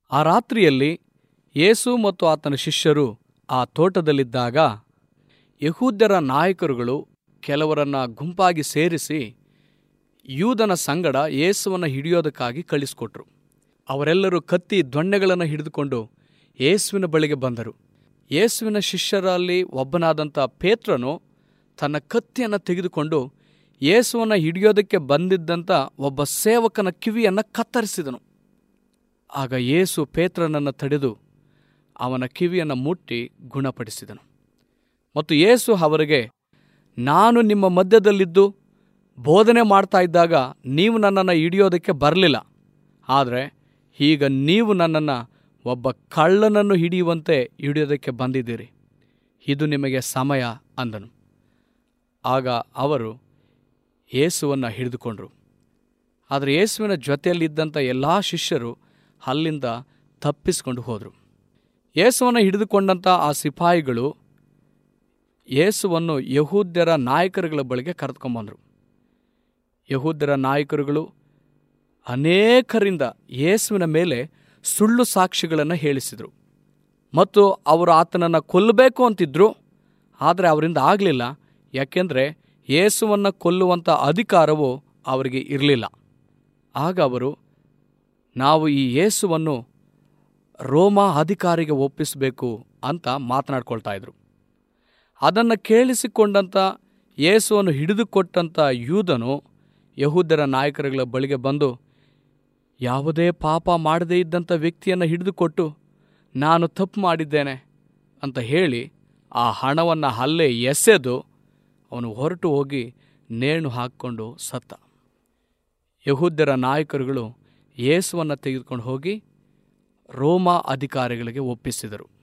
ಆ ರಾತ್ರಿಯಲ್ಲಿ ಯೇಸು ಮತ್ತು ಆತನ ಶಿಷ್ಯರು ಆ ತೋಟದಲ್ಲಿದ್ದಾಗ ಯಹೂದ್ಯರ ನಾಯಕರುಗಳು ಕೆಲವರನ್ನ ಗುಂಪಾಗಿ ಸೇರಿಸಿ ಯೂದನ ಸಂಗಡ ಯೇಸುವನ್ನು ಹಿಡಿಯೋದಕ್ಕಾಗಿ ಕಳಿಸಿಕೊಟ್ರು ಅವರೆಲ್ಲರೂ ಕತ್ತಿ ದೊಣ್ಣೆಗಳನ್ನು ಹಿಡಿದುಕೊಂಡು ಯೇಸುವಿನ ಬಳಿಗೆ ಬಂದರು ಯೇಸುವಿನ ಶಿಷ್ಯರಲ್ಲಿ ಒಬ್ಬನಾದಂಥ ಪೇತ್ರನು ತನ್ನ ಕತ್ತಿಯನ್ನು ತೆಗೆದುಕೊಂಡು ಯೇಸುವನ್ನು ಹಿಡಿಯೋದಕ್ಕೆ ಬಂದಿದ್ದಂಥ ಒಬ್ಬ ಸೇವಕನ ಕಿವಿಯನ್ನು ಕತ್ತರಿಸಿದನು ಆಗ ಯೇಸು ಪೇತ್ರನನ್ನು ತಡೆದು ಅವನ ಕಿವಿಯನ್ನು ಮುಟ್ಟಿ ಗುಣಪಡಿಸಿದನು ಮತ್ತು ಯೇಸು ಅವರಿಗೆ ನಾನು ನಿಮ್ಮ ಮಧ್ಯದಲ್ಲಿದ್ದು ಬೋಧನೆ ಮಾಡ್ತಾ ಇದ್ದಾಗ ನೀವು ನನ್ನನ್ನು ಹಿಡಿಯೋದಕ್ಕೆ ಬರಲಿಲ್ಲ ಆದರೆ ಈಗ ನೀವು ನನ್ನನ್ನು ಒಬ್ಬ ಕಳ್ಳನನ್ನು ಹಿಡಿಯುವಂತೆ ಹಿಡಿಯೋದಕ್ಕೆ ಬಂದಿದ್ದೀರಿ ಇದು ನಿಮಗೆ ಸಮಯ ಅಂದನು ಆಗ ಅವರು ಯೇಸುವನ್ನು ಹಿಡಿದುಕೊಂಡರು ಆದರೆ ಯೇಸುವಿನ ಜೊತೆಯಲ್ಲಿದ್ದಂಥ ಎಲ್ಲ ಶಿಷ್ಯರು ಅಲ್ಲಿಂದ ತಪ್ಪಿಸಿಕೊಂಡು ಹೋದರು ಯೇಸುವನ್ನು ಹಿಡಿದುಕೊಂಡಂಥ ಆ ಸಿಪಾಯಿಗಳು ಯೇಸುವನ್ನು ಯಹೂದ್ಯರ ನಾಯಕರುಗಳ ಬಳಿಗೆ ಕರೆದುಕೊಂಬಂದರು ಯಹೂದ್ಯರ ನಾಯಕರುಗಳು ಅನೇಕರಿಂದ ಯೇಸುವಿನ ಮೇಲೆ ಸುಳ್ಳು ಸಾಕ್ಷಿಗಳನ್ನು ಹೇಳಿಸಿದರು ಮತ್ತು ಅವರು ಆತನನ್ನು ಕೊಲ್ಲಬೇಕು ಅಂತಿದ್ರು ಆದರೆ ಅವರಿಂದ ಆಗಲಿಲ್ಲ ಯಾಕೆಂದರೆ ಯೇಸುವನ್ನು ಕೊಲ್ಲುವಂಥ ಅಧಿಕಾರವು ಅವರಿಗೆ ಇರಲಿಲ್ಲ ಆಗ ಅವರು ನಾವು ಈ ಯೇಸುವನ್ನು ರೋಮಾ ಅಧಿಕಾರಿಗೆ ಒಪ್ಪಿಸಬೇಕು ಅಂತ ಮಾತನಾಡ್ಕೊಳ್ತಾ ಇದ್ರು ಅದನ್ನು ಕೇಳಿಸಿಕೊಂಡಂಥ ಯೇಸುವನ್ನು ಹಿಡಿದುಕೊಟ್ಟಂಥ ಯೂದನು ಯಹೂದ್ಯರ ನಾಯಕರುಗಳ ಬಳಿಗೆ ಬಂದು ಯಾವುದೇ ಪಾಪ ಮಾಡದೇ ಇದ್ದಂಥ ವ್ಯಕ್ತಿಯನ್ನು ಹಿಡಿದುಕೊಟ್ಟು ನಾನು ತಪ್ಪು ಮಾಡಿದ್ದೇನೆ ಅಂತ ಹೇಳಿ ಆ ಹಣವನ್ನು ಅಲ್ಲೇ ಎಸೆದು ಅವನು ಹೊರಟು ಹೋಗಿ ನೇಣು ಹಾಕ್ಕೊಂಡು ಸತ್ತ ಯಹೂದ್ಯರ ನಾಯಕರುಗಳು ಯೇಸುವನ್ನು ತೆಗೆದುಕೊಂಡು ಹೋಗಿ ರೋಮಾ ಅಧಿಕಾರಿಗಳಿಗೆ ಒಪ್ಪಿಸಿದರು